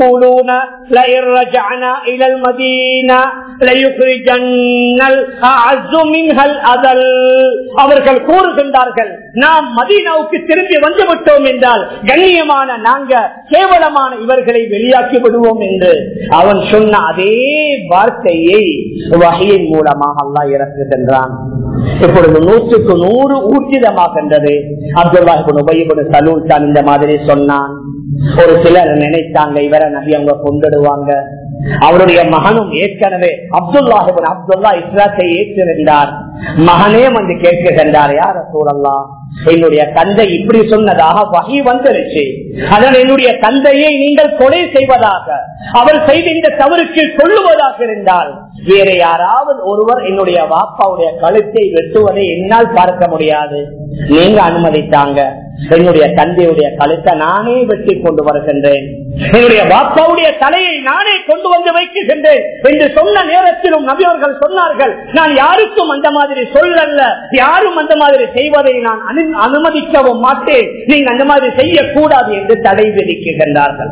அவர்கள் கூறுகின்றார்கள் நாம் மதீனாவுக்கு திரும்பி வந்து விட்டோம் என்றால் கண்ணியமான நாங்க கேவலமான இவர்களை வெளியாக்கி விடுவோம் என்று அவன் சொன்ன அதே வார்த்தையை வகையின் மூலமாக அல்லா இறக்குகின்றான் இப்பொழுது நூற்றுக்கு நூறு ஊர்ஜிதமாகின்றது அப்துல்லா உபயோக சலூல் தான் இந்த மாதிரி சொன்னான் ஒரு சிலர் நினைத்தாங்க இவரை நபி அவங்க கொண்டுடுவாங்க அவருடைய மகனும் ஏற்கனவே அப்துல்லாஹிபின் அப்துல்லா இஸ்லாத்தை ஏற்றிருந்தார் மகனே வந்து கேட்கின்றார் யார சூழல்லா என்னுடைய தந்தை இப்படி சொன்னதாக வகை வந்துருச்சு அதனால் என்னுடைய தந்தையை நீங்கள் கொலை செய்வதாக அவர் செய்த இந்த தவறுக்கு கொள்ளுவதாக இருந்தால் வேற யாராவது ஒருவர் என்னுடைய வாப்பாவுடைய கழுத்தை வெட்டுவதை என்னால் பார்க்க முடியாது நீங்க அனுமதித்தாங்க என்னுடைய தந்தையுடைய கழுத்தை நானே வெட்டி கொண்டு வருகின்றேன் என்னுடைய வாப்பாவுடைய தலையை நானே கொண்டு வந்து வைக்கின்றேன் என்று சொன்ன நேரத்திலும் நபி அவர்கள் சொன்னார்கள் நான் யாருக்கும் அந்த மாதிரி சொல்லல்ல யாரும் அந்த மாதிரி செய்வதை நான் அனுமதிக்கவும் மாட்டேன் நீங்க அந்த மாதிரி செய்யக்கூடாது என்று தடை விதிக்கின்றார்கள்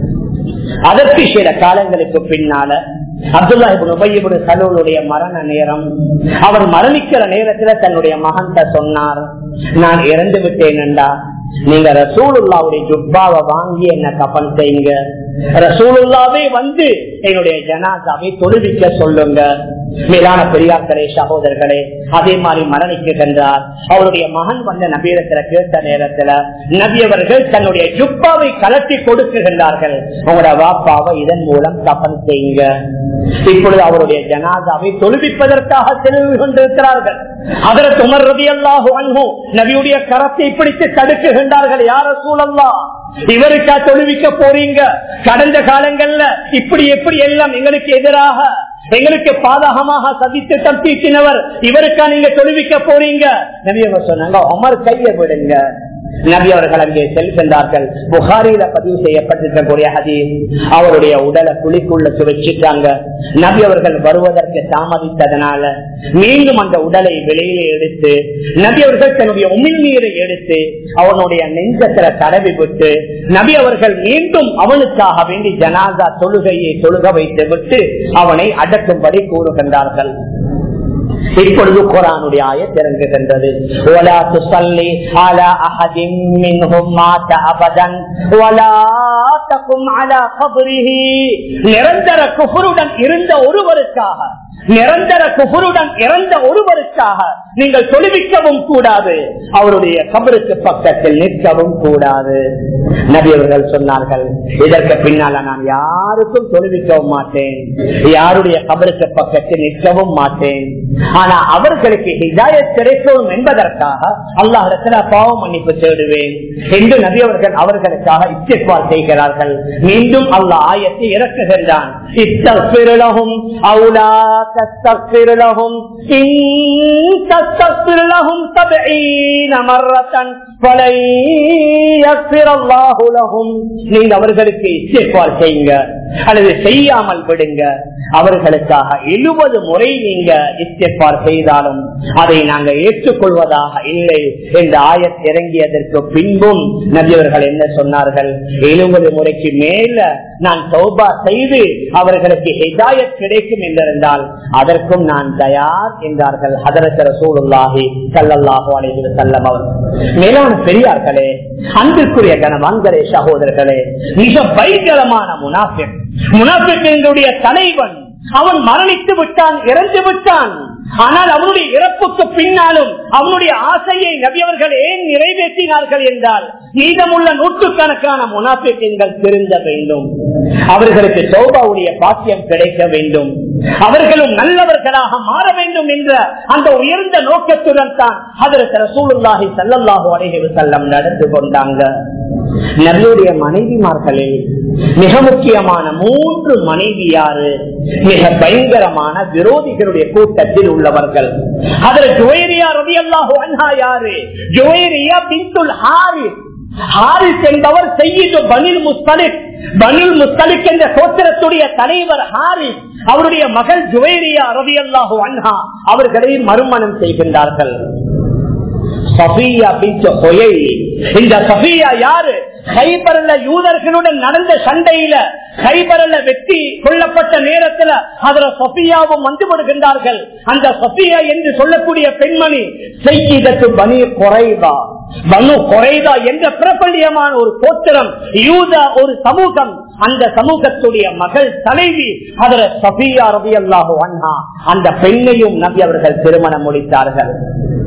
அதற்கு சில காலங்களுக்கு பின்னால அப்துல்லாஹிபுன் சலூலுடைய மரண நேரம் அவர் மரணிக்கிற நேரத்துல தன்னுடைய மகன் சொன்னார் நான் இறந்து விட்டேன் என்றா நீங்க ரசூலுல்லாவுடைய ஜுப்பாவை வாங்கி என்ன கப்பல் செய்யுங்க ரசூலுல்லாவே வந்து என்னுடைய ஜனாதாவை தொழுவிக்க சொல்லுங்க மேலான பெரியார்களே சகோதரர்களே அதே மாதிரி மரணிக்கின்றார் அவருடைய மகன் வந்த நபீரத்துல கேட்ட நேரத்துல நபியவர்கள் தன்னுடைய ஜுப்பாவை கலட்டி கொடுக்குகின்றார்கள் உங்களோட வாப்பாவை இதன் மூலம் கப்பல் செய்யுங்க இப்பொழுது அவருடைய ஜனாதாவை தொழுவிப்பதற்காக செலவு கொண்டிருக்கிறார்கள் அதற்கு உமர் ரவி அல்லாஹு அன்பு நபியுடைய கரத்தை பிடித்து தடுக்குகின்றார்கள் யார சூழல்லா இவருக்கா தொழுவிக்க போறீங்க கடந்த காலங்கள்ல இப்படி எப்படி எல்லாம் எங்களுக்கு எதிராக எங்களுக்கு பாதகமாக சதித்து தப்பிச்சினவர் இவருக்கா நீங்க தொழுவிக்க போறீங்க நபியவர் சொன்னாங்க அமர் கைய விடுங்க நபி அவர்கள் அங்கே செல்கின்றார்கள் புகாரியில பதிவு செய்யப்பட்டிருக்கக்கூடிய ஹதீஸ் அவருடைய உடலை குழிக்குள்ள சுவைச்சிட்டாங்க நபி அவர்கள் வருவதற்கு தாமதித்ததனால மீண்டும் அந்த உடலை வெளியிலே எடுத்து நபி அவர்கள் தன்னுடைய உமிழ்நீரை எடுத்து அவனுடைய நெஞ்சத்துல தடவி விட்டு நபி அவர்கள் மீண்டும் அவனுக்காக வேண்டி ஜனாதா தொழுகையை தொழுக வைத்து விட்டு அவனை அடக்கும்படி கூறுகின்றார்கள் இப்பொழுது குரானுடைய ஆய திறங்குகின்றது நிரந்தர குபுருடன் இருந்த ஒருவருக்காக நிரந்தர குபுருடன் இறந்த ஒருவருக்காக நீங்கள் தொழுவிக்கவும் கூடாது அவருடைய கபருக்கு பக்கத்தில் நிற்கவும் கூடாது நபி அவர்கள் சொன்னார்கள் இதற்கு பின்னால நான் யாருக்கும் தொழுவிக்கவும் மாட்டேன் யாருடைய கபருக்கு பக்கத்தில் நிற்கவும் மாட்டேன் ஆனா அவர்களுக்கு ஹிதாயத் கிடைக்கும் என்பதற்காக அல்லாஹிடத்துல பாவம் மன்னிப்பு தேடுவேன் என்று நபி அவர்கள் அவர்களுக்காக இச்சைப்பால் செய்கிறார்கள் மீண்டும் அல்லாஹ் ஆயத்தை இறக்குகின்றான் இத்தப்பிரலகும் அவுலா تستغفر لهم إن تستغفر لهم سبعين مرة فلن يغفر الله لهم நீங்க அவர்களுக்கு இஸ்திஃபார் செய்யுங்க அல்லது செய்யாமல் விடுங்க அவர்களுக்காக எழுபது முறை நீங்க இஸ்திஃபார் செய்தாலும் அதை நாங்க ஏற்றுக்கொள்வதாக இல்லை என்ற ஆயத் இறங்கியதற்கு பின்பும் நபியவர்கள் என்ன சொன்னார்கள் எழுபது முறைக்கு மேல நான் சௌபா செய்து அவர்களுக்கு ஹிதாயத் கிடைக்கும் என்றிருந்தால் அதற்கும் நான் தயார் என்றார்கள் ஹதரத் ரசூலுல்லாஹி ஸல்லல்லாஹு அலைஹி வஸல்லம் அவர்கள் மேலான பெரியார்களே அன்பிற்குரிய கணவான்களே சகோதரர்களே மிக பயங்கரமான முனாஃபிக் முனாஃபிக் தலைவன் அவன் மரணித்து விட்டான் இறந்து விட்டான் ஆனால் அவனுடைய இறப்புக்கு பின்னாலும் அவனுடைய ஆசையை நபியவர்கள் ஏன் நிறைவேற்றினார்கள் என்றால் மீதமுள்ள நூற்றுக்கணக்கான முனாபிக்கங்கள் திருந்த வேண்டும் அவர்களுக்கு சோபாவுடைய பாக்கியம் கிடைக்க வேண்டும் அவர்களும் நல்லவர்களாக மாற வேண்டும் என்ற அந்த உயர்ந்த நோக்கத்துடன் தான் அதற்கு ரசூலுல்லாஹி சல்லல்லாஹு அலைஹி வஸல்லம் நடந்து கொண்டாங்க நபியுடைய மனைவிமார்களில் மிக முக்கியமான மூன்று மனைவி யாரு மிக பயங்கரமான விரோதிகளுடைய கூட்டத்தில் உள்ளவர்கள் அதில் ஜுவேரியா ரவி அல்லாஹு அன்ஹா யாரு ஜுவேரியா பிந்துல் ஹாரிஸ் ஹாரிஸ் என்பவர் செய்யுது பனில் முஸ்தலிக் பனில் முஸ்தலிக் என்ற கோத்திரத்துடைய தலைவர் ஹாரிஸ் அவருடைய மகள் ஜுவேரியா ரவி அல்லாஹு அன்ஹா அவர்களை மறுமணம் செய்கின்றார்கள் சஃபியா பின்ட் ஹுயைய். இந்த சஃபியா யாரு ஹைபர்ல யூதர்களுடன் நடந்த சண்டையில ஹைபர்ல வெற்றி கொல்லப்பட்ட நேரத்துல அதுல சஃபியாவும் வந்து விடுகின்றார்கள் அந்த சஃபியா என்று சொல்லக்கூடிய பெண்மணி செய்தத்து பனி குறைவா பனு குறைதா என்ற பிரபல்யமான ஒரு கோத்திரம் யூத ஒரு சமூகம் அந்த சமூகத்துடைய மகள் தலைவி அதர சஃபியா ரவி அல்லாஹு அண்ணா அந்த பெண்ணையும் நபி அவர்கள் திருமணம் முடித்தார்கள்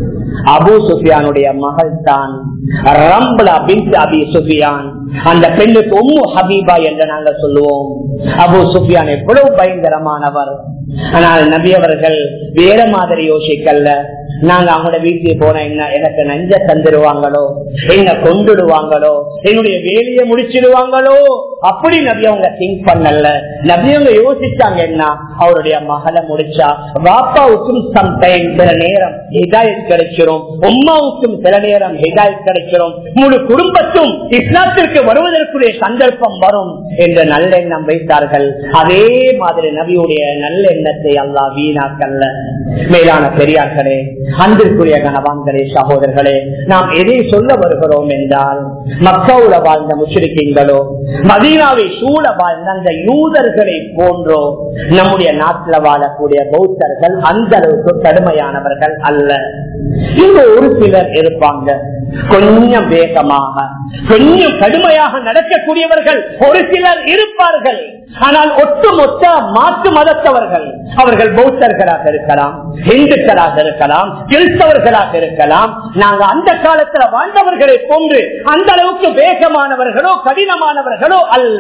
அபு சுஃபியானுடைய மகள் தான் ரம்பலா பின் அபி சுஃபியான் அந்த பெண்ணுக்கு உம்மு ஹபீபா என்று நாங்கள் சொல்லுவோம் அபு சுஃபியான் எவ்வளவு பயங்கரமானவர் ஆனால் நபி அவர்கள் வேற மாதிரி யோசிக்கல நாங்க அவங்களோட வீட்டுக்கு போன என்ன எனக்கு நஞ்ச தந்துடுவாங்களோ என்ன கொண்டுடுவாங்களோ என்னுடைய வேலையை முடிச்சிடுவாங்களோ அப்படி நபி அவங்க திங்க் பண்ணல நபி அவங்க யோசிச்சாங்க என்ன அவருடைய மகளை முடிச்சா பாப்பாவுக்கும் சம்டைம் சில நேரம் ஹிதாயத் கிடைச்சிரும் உம்மாவுக்கும் சில நேரம் ஹிதாயத் கிடைச்சிரும் முழு குடும்பத்தும் இஸ்லாத்திற்கு வருவதற்குரிய சந்தர்ப்பம் வரும் என்ற நல்லெண்ணம் வைத்தார்கள் அதே மாதிரி நபியுடைய நல்லெண்ணத்தை அல்லா வீணாக்கல்ல மேலான பெரியார்களே அன்பிற்குரிய கணவான்களே சகோதரர்களே நாம் எதை சொல்ல வருகிறோம் என்றால் மக்காவுல வாழ்ந்த முஷரிக்கீங்களோ மதீனாவை சூழ வாழ்ந்த அந்த யூதர்களை போன்றோ நம்முடைய நாட்டில் வாழக்கூடிய பௌத்தர்கள் அந்த அளவுக்கு கடுமையானவர்கள் அல்ல இங்க ஒரு சிலர் இருப்பாங்க கொஞ்சம் வேகமாக கொஞ்சம் கடுமையாக நடக்கக்கூடியவர்கள் ஒரு சிலர் இருப்பார்கள் ஆனால் ஒட்டுமொத்த மாற்று மதத்தவர்கள் அவர்கள் பௌத்தர்களாக இருக்கலாம் இந்துக்களாக இருக்கலாம் கிறிஸ்தவர்களாக இருக்கலாம் நாங்க அந்த காலத்துல வாழ்ந்தவர்களை போன்று அந்த அளவுக்கு வேகமானவர்களோ கடினமானவர்களோ அல்ல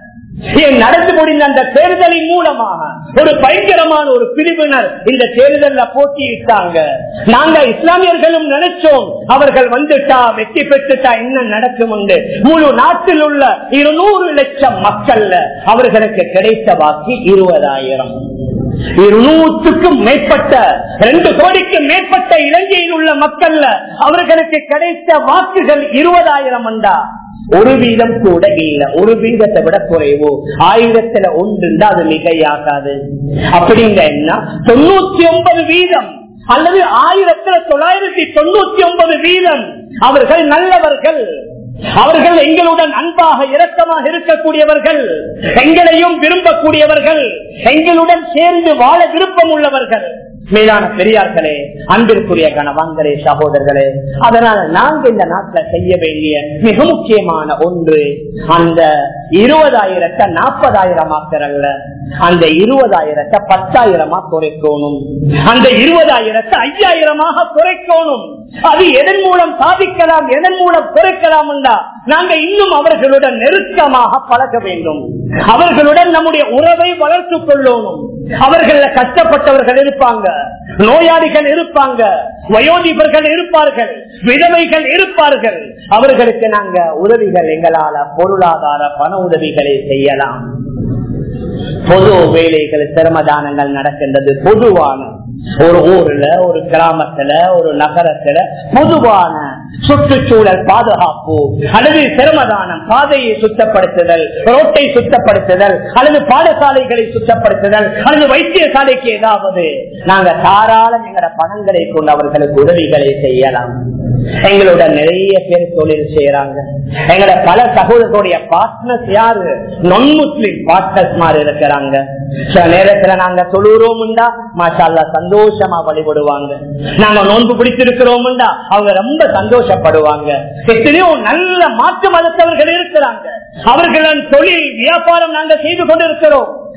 ஏன் நடந்து முடிந்த அந்த தேர்தலின் மூலமாக ஒரு பயங்கரமான ஒரு பிரிவினர் இந்த தேர்தல்ல போட்டியிட்டாங்க நாங்க இஸ்லாமியர்களும் நினைச்சோம் அவர்கள் வந்துட்டா வெற்றி பெற்றுட்டா என்ன நடக்கும் உண்டு முழு நாட்டில் உள்ள இருநூறு லட்சம் மக்கள்ல அவர்களுக்கு கிடைத்த வாக்கு இருபதாயிரம் இருநூற்றுக்கும் மேற்பட்ட ரெண்டு கோடிக்கு மேற்பட்ட இலங்கையில் உள்ள மக்கள்ல அவர்களுக்கு கிடைத்த வாக்குகள் இருபதாயிரம் அண்டா ஒரு வீதம் கூட இல்ல ஒரு வீதத்தை விட குறைவு ஆயிரத்துல ஒன்று அது மிகையாகாது அப்படிங்க என்ன தொண்ணூத்தி ஒன்பது வீதம் அல்லது ஆயிரத்துல தொள்ளாயிரத்தி தொண்ணூத்தி ஒன்பது வீதம் அவர்கள் நல்லவர்கள் அவர்கள் எங்களுடன் அன்பாக இரக்கமாக இருக்கக்கூடியவர்கள் எங்களையும் விரும்பக்கூடியவர்கள் எங்களுடன் சேர்ந்து வாழ விருப்பம் உள்ளவர்கள் மேலான பெரியார்களே அன்பிற்குரிய கணவான்களே சகோதரர்களே அதனால நாங்க இந்த நாட்டில் செய்ய வேண்டிய மிக முக்கியமான ஒன்று அந்த இருபதாயிரத்தை நாற்பதாயிரம் ஆக்கிறல்ல அந்த இருபதாயிரத்தை பத்தாயிரமா குறைக்கணும் அந்த இருபதாயிரத்தை ஐயாயிரமாக குறைக்கணும் அது எதன் மூலம் சாதிக்கலாம் எதன் மூலம் குறைக்கலாம் நாங்க இன்னும் அவர்களுடன் நெருக்கமாக பழக வேண்டும் அவர்களுடன் நம்முடைய உறவை வளர்த்துக் கொள்ளணும் அவர்கள கஷ்டப்பட்டவர்கள் இருப்பாங்க நோயாளிகள் இருப்பாங்க வயோதிபர்கள் இருப்பார்கள் விதவைகள் இருப்பார்கள் அவர்களுக்கு நாங்க உதவிகள் எங்களால பொருளாதார பண உதவிகளை செய்யலாம் பொது வேலைகள் சிரமதானங்கள் நடக்கின்றது பொதுவான ஒரு ஊர்ல ஒரு கிராமத்துல ஒரு நகரத்துல பொதுவான சுற்றுச்சூழல் பாதுகாப்பு அல்லது சிரமதானம் பாதையை சுத்தப்படுத்துதல் ரோட்டை சுத்தப்படுத்துதல் அல்லது பாடசாலைகளை சுத்தப்படுத்துதல் அல்லது வைத்தியசாலைக்கு ஏதாவது நாங்க தாராளம் எங்களோட பணங்களை கொண்டு அவர்களுக்கு உதவிகளை செய்யலாம் எங்களோட நிறைய பேர் தொழில் செய்யறாங்க எங்களோட பல சகோதரர்களுடைய பார்ட்னர்ஸ் யாரு நான் முஸ்லிம் பார்ட்னர்ஸ் மாதிரி இருக்கிறாங்க சில நேரத்துல நாங்க தொழுறோம்டா மாஷால்லா சந்தோஷமா வழிபடுவாங்க நாங்க நோன்பு பிடிச்சிருக்கிறோம்டா அவங்க ரொம்ப சந்தோஷப்படுவாங்க எத்தனையோ நல்ல மாற்று மதத்தவர்கள் இருக்கிறாங்க அவர்களின் தொழில் வியாபாரம் நாங்க செய்து கொண்டிருக்கிறோம்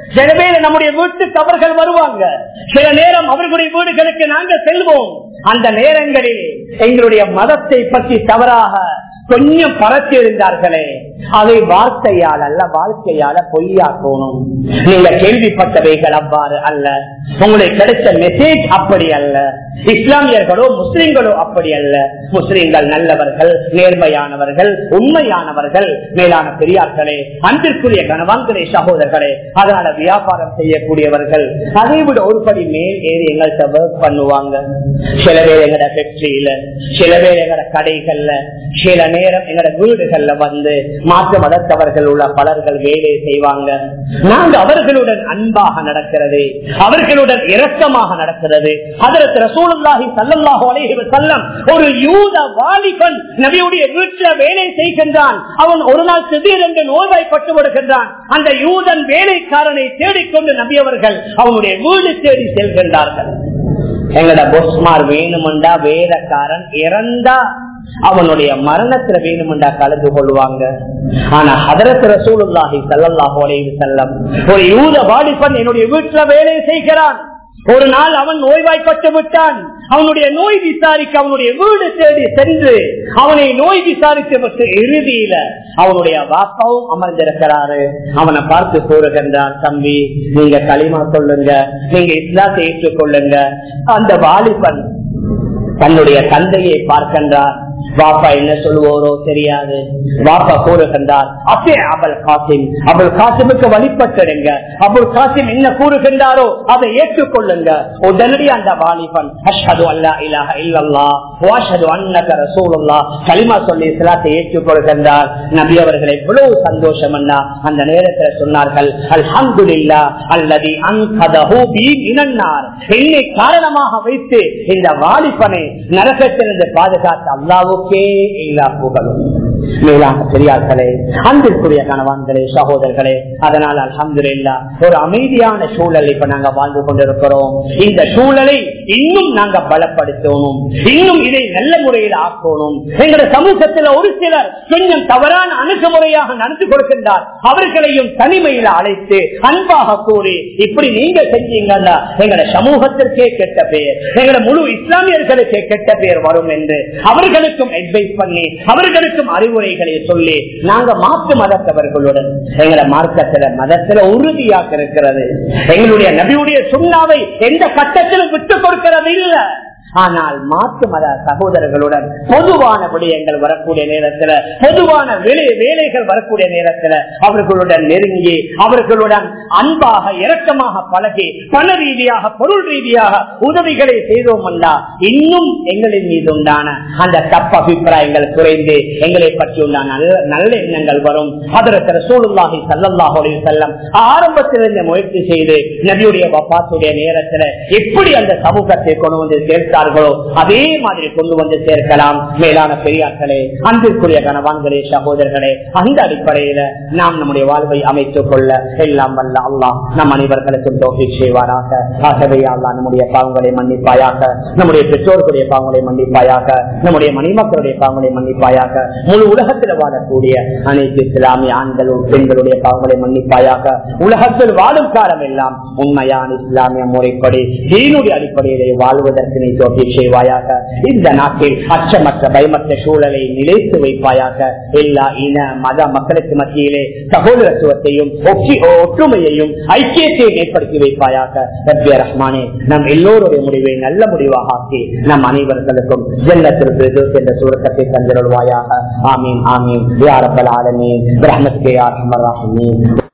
சில பேர் நம்முடைய வீட்டுக்கு அவர்கள் வருவாங்க சில நேரம் அவர்களுடைய வீடுகளுக்கு நாங்கள் செல்வோம் அந்த நேரங்களில் எங்களுடைய மதத்தை பற்றி தவறாக கொஞ்சம் பறத்து இருந்தார்களே அதை வார்த்தையால் அல்ல வாழ்க்கையால பொய்யாக்கணும் நீங்க கேள்விப்பட்டவைகள் அவ்வாறு அல்ல உங்களுக்கு கிடைச்ச மெசேஜ் அப்படி அல்ல இஸ்லாமியர்களோ முஸ்லிம்களோ அப்படி அல்ல முஸ்லிம்கள் நல்லவர்கள் நேர்மையானவர்கள் உண்மையானவர்கள் மேலான பெரியார்களே அன்பிற்குரிய கணவான்களே சகோதரர்களே அதனால வியாபாரம் செய்யக்கூடியவர்கள் அதை விட ஒருபடி மேல் ஏறி எங்கள்கிட்ட ஒர்க் பண்ணுவாங்க சில பேர் எங்கட ஃபேக்டரியில சில பேர் எங்கட கடைகள்ல சில நேரம் எங்கட வீடுகள்ல வந்து மாற்று மதத்தவர்கள் உள்ள பலர்கள் வேலை செய்வாங்க நாங்க அவர்களுடன் அன்பாக நடக்கிறது அவர்களுடன் இரக்கமாக நடக்கிறது அதற்கு ரசூலுல்லாஹி ஸல்லல்லாஹு அலைஹி வஸல்லம் ஒரு யூத வாலிபன் நபியுடைய வீட்டில் வேலை செய்கின்றான் அவன் ஒரு நாள் திடீரென்று நோய்வாய்ப்பட்டு விடுகின்றான் அந்த யூதன் வேலைக்காரனை தேடிக்கொண்டு நபி அவர்கள் அவனுடைய வீடு தேடி செல்கின்றார்கள் எங்கட பொஸ்மார் வேணுமெண்டா வேலைக்காரன் இறந்தா அவனுடைய மரணத்துல வேணுமெண்டா கலந்து கொள்வாங்க ஆனா ஹதரத் ரசூலுல்லாஹி ஸல்லல்லாஹு அலைஹி வஸல்லம் ஒரு யூத வாலிபன் என்னுடைய வீட்டுல வேலை செய்கிறான் ஒரு நாள் அவன் நோய்வாய்ப்பட்டு விட்டான் அவனுடைய நோய் விசாரிக்க அவனுடைய வீடு தேடி சென்று அவனை நோய் விசாரித்து விட்டு இறுதியில அவனுடைய வாப்பாவும் அமர்ந்திருக்கிறாரு அவனை பார்த்து கூறுகின்றார் தம்பி நீங்க களிமா சொல்லுங்க நீங்க இஸ்லாத்தை ஏற்றுக்கொள்ளுங்க அந்த வாலிபன் தன்னுடைய தந்தையை பார்க்கின்றார் வாப்பா என்ன சொல்லுவோரோ தெரியாது வாப்பா கூறுகின்றார் அப்பே அபுல் காசிம் அபுல் காசிமுக்கு வழிபட்டுடுங்க அபுல் காசிம் என்ன கூறுகின்றாரோ அதை ஏற்றுக்கொள்ளுங்க உடனடி அந்த வாலிபன் அஷ்ஹது அல்லா இலாஹ இல்லல்லா வாஷது அன்னக ரசூலுல்லா கலிமா சொல்லி இஸ்லாத்தை ஏற்றுக்கொள்கின்றார் நபி அவர்கள் எவ்வளவு சந்தோஷம் அந்த நேரத்தில் சொன்னார்கள் அல்ஹம்துலில்லா அல்லதி அன்கதஹு பி மினன்னார் என்னை காரணமாக வைத்து இந்த வாலிபனை நரகத்திலிருந்து பாதுகாத்த அல்லாவுக்கே எல்லா புகழும் மேலாக பெரியார்களே அன்பிற்குரிய கணவான்களே சகோதரர்களே அதனால் அலமதுல்லா ஒரு அமைதியான சூழல் இப்ப நாங்க வாழ்ந்து கொண்டிருக்கிறோம் இந்த சூழலை இன்னும் நாங்க பலப்படுத்தணும் இன்னும் இதை நல்ல முறையில் ஆக்கணும் எங்களுடைய சமூகத்தில் ஒரு சிலர் கொஞ்சம் தவறான அணுகுமுறையாக நடந்து கொடுக்கின்றார் அவர்களையும் தனிமையில் அழைத்து அன்பாக கூறி இப்படி நீங்க செஞ்சீங்கல்ல எங்களுடைய சமூகத்திற்கே கெட்ட பெயர் எங்களை முழு இஸ்லாமியர்களுக்கே கெட்ட பெயர் வரும் என்று அவர்களுக்கும் அட்வைஸ் பண்ணி அவர்களுக்கும் அறிவுரைகளை சொல்லி நாங்க மாற்று மதத்தவர்களுடன் எங்களை மார்க்கத்துல மதத்துல உறுதியாக இருக்கிறது எங்களுடைய நபியுடைய சுண்ணாவை எந்த கட்டத்திலும் விட்டுக் கொடுக்கிறது இல்லை ஆனால் மாற்று மத சகோதரர்களுடன் பொதுவான விடயங்கள் வரக்கூடிய நேரத்துல பொதுவான வேலை வேலைகள் வரக்கூடிய நேரத்துல அவர்களுடன் நெருங்கி அவர்களுடன் அன்பாக இரக்கமாக பழகி பண ரீதியாக பொருள் ரீதியாக உதவிகளை செய்தோம் அல்லா இன்னும் எங்களின் மீது உண்டான அந்த தப்பு அபிப்பிராயங்கள் குறைந்து எங்களை பற்றி உண்டான நல்ல நல்ல எண்ணங்கள் வரும் அதற்கு சூழ்நாகி சல்லல்லாஹ் செல்லம் ஆரம்பத்திலிருந்து முயற்சி செய்து நபியுடைய வப்பாத்துடைய நேரத்துல எப்படி அந்த சமூகத்தை கொண்டு வந்து சேர்த்தார்களோ அதே மாதிரி கொண்டு வந்து சேர்க்கலாம் மேலான பெரியார்களே அன்பிற்குரிய கணவான்களே சகோதரர்களே அந்த அடிப்படையில நாம் நம்முடைய வாழ்வை அமைத்துக் கொள்ள எல்லாம் வல்ல அல்லாஹ் நம் அனைவர்களுக்கும் தோல்வி செய்வாராக ஆகவே அல்லா நம்முடைய பாவங்களை மன்னிப்பாயாக நம்முடைய பெற்றோர்களுடைய பாவங்களை மன்னிப்பாயாக நம்முடைய மணிமக்களுடைய பாவங்களை மன்னிப்பாயாக முழு உலகத்தில் வாழக்கூடிய அனைத்து இஸ்லாமிய ஆண்களும் பெண்களுடைய பாவங்களை மன்னிப்பாயாக உலகத்தில் வாழும் காலம் எல்லாம் உண்மையான இஸ்லாமிய முறைப்படி தீனுடைய அடிப்படையிலே வாழ்வதற்கு நீ தோல்வி செய்வாயாக இந்த நாட்டில் அச்சமற்ற பயமற்ற சூழலை நிலைத்து வைப்பாயாக எல்லா இன மத மக்களுக்கு மத்தியிலே சகோதரத்துவத்தையும் ஒற்றுமையையும் ஐக்கியத்தையும் ஏற்படுத்தி வைப்பாயாக ரப்பிய ரஹ்மானே நம் எல்லோருடைய முடிவை நல்ல முடிவாக ஆக்கி நம் அனைவர்களுக்கும் ஜெல்லத்திற்கு என்ற சுரக்கத்தை தந்திருவாயாக ஆமீன் ஆமீன் யாரப்பல் ஆலமீன் பிரஹ்மத் கே ஆர் ராஹமீன்